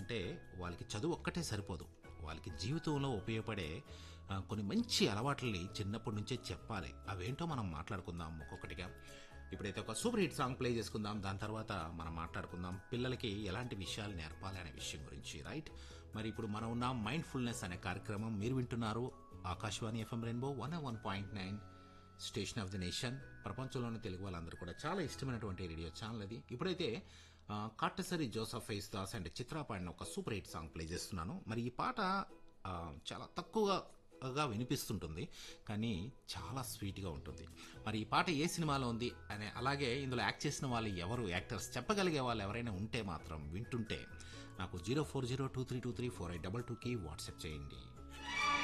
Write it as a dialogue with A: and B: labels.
A: అంటే వాళ్ళకి చదువు ఒక్కటే సరిపోదు వాళ్ళకి జీవితంలో ఉపయోగపడే ఆ, కొన్ని మంచి అలవాట్లని చిన్నప్పటి నుంచే చెప్పాలి అవేంటో మనం మాట్లాడుకుందాం ఒక్కొక్కటిగా ఇప్పుడైతే ఒక సూపర్ హిట్ సాంగ్ ప్లే చేసుకుందాం దాని తర్వాత మనం మాట్లాడుకుందాం పిల్లలకి ఎలాంటి విషయాలు నేర్పాలి అనే విషయం గురించి రైట్ మరి ఇప్పుడు మనం ఉన్న మైండ్ ఫుల్నెస్ అనే కార్యక్రమం మీరు వింటున్నారు Akashvani FM rainbow one one point nine station of the nation ప్రపంచంలోని తెలుగు వాళ్ళందరూ కూడా చాలా ఇష్టమైనటువంటి రేడియో ఛానల్ అది ఇప్పుడైతే ఆ, కాటసరి జోసఫ్ ఫేస్ దాస్ అండ్ చిత్ర పాడిన ఒక సూపర్ హిట్ సాంగ్ ప్లే చేస్తున్నాను మరి ఈ పాట ఆ, చాలా తక్కువగా వినిపిస్తుంటుంది కానీ చాలా స్వీట్గా ఉంటుంది మరి ఈ పాట ఏ సినిమాలో ఉంది అనే అలాగే ఇందులో యాక్ట్ చేసిన వాళ్ళు ఎవరు యాక్టర్స్ చెప్పగలిగే వాళ్ళు ఎవరైనా ఉంటే మాత్రం వింటుంటే నాకు zero four zero two three two three four eight double టూకి వాట్సాప్ చేయండి